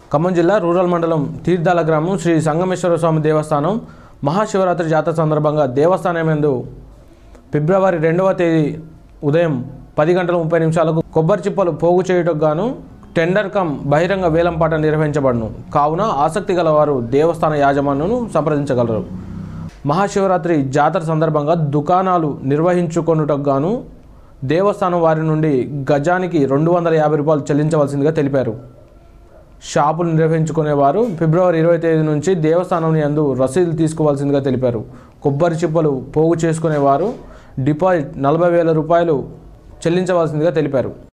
ఖమ్మం జిల్లా రూరల్ మండలం తీర్థాల గ్రామం శ్రీ సంగమేశ్వర స్వామి దేవస్థానం మహాశివరాత్రి జాతర సందర్భంగా దేవస్థానం యందు ఫిబ్రవరి రెండవ తేదీ ఉదయం పది గంటల ముప్పై నిమిషాలకు కొబ్బరి చిప్పలు పోగు చేయుటకు గాను టెండర్ కమ్ బహిరంగ వేలంపాట నిర్వహించబడును కావున ఆసక్తి గలవారు దేవస్థాన యాజమాన్యను సంప్రదించగలరు మహాశివరాత్రి జాతర సందర్భంగా దుకాణాలు నిర్వహించుకొనుటకు గాను దేవస్థానం వారి నుండి గజానికి రెండు వందల యాభై రూపాయలు చెల్లించవలసిందిగా తెలిపారు షాపులు నిర్వహించుకునేవారు ఫిబ్రవరి ఇరవై తేదీ నుంచి దేవస్థానం యందు రసీదులు తీసుకోవాల్సిందిగా తెలిపారు కొబ్బరి చిప్పలు పోగు చేసుకునేవారు డిపాజిట్ నలభై వేల రూపాయలు చెల్లించవలసిందిగా తెలిపారు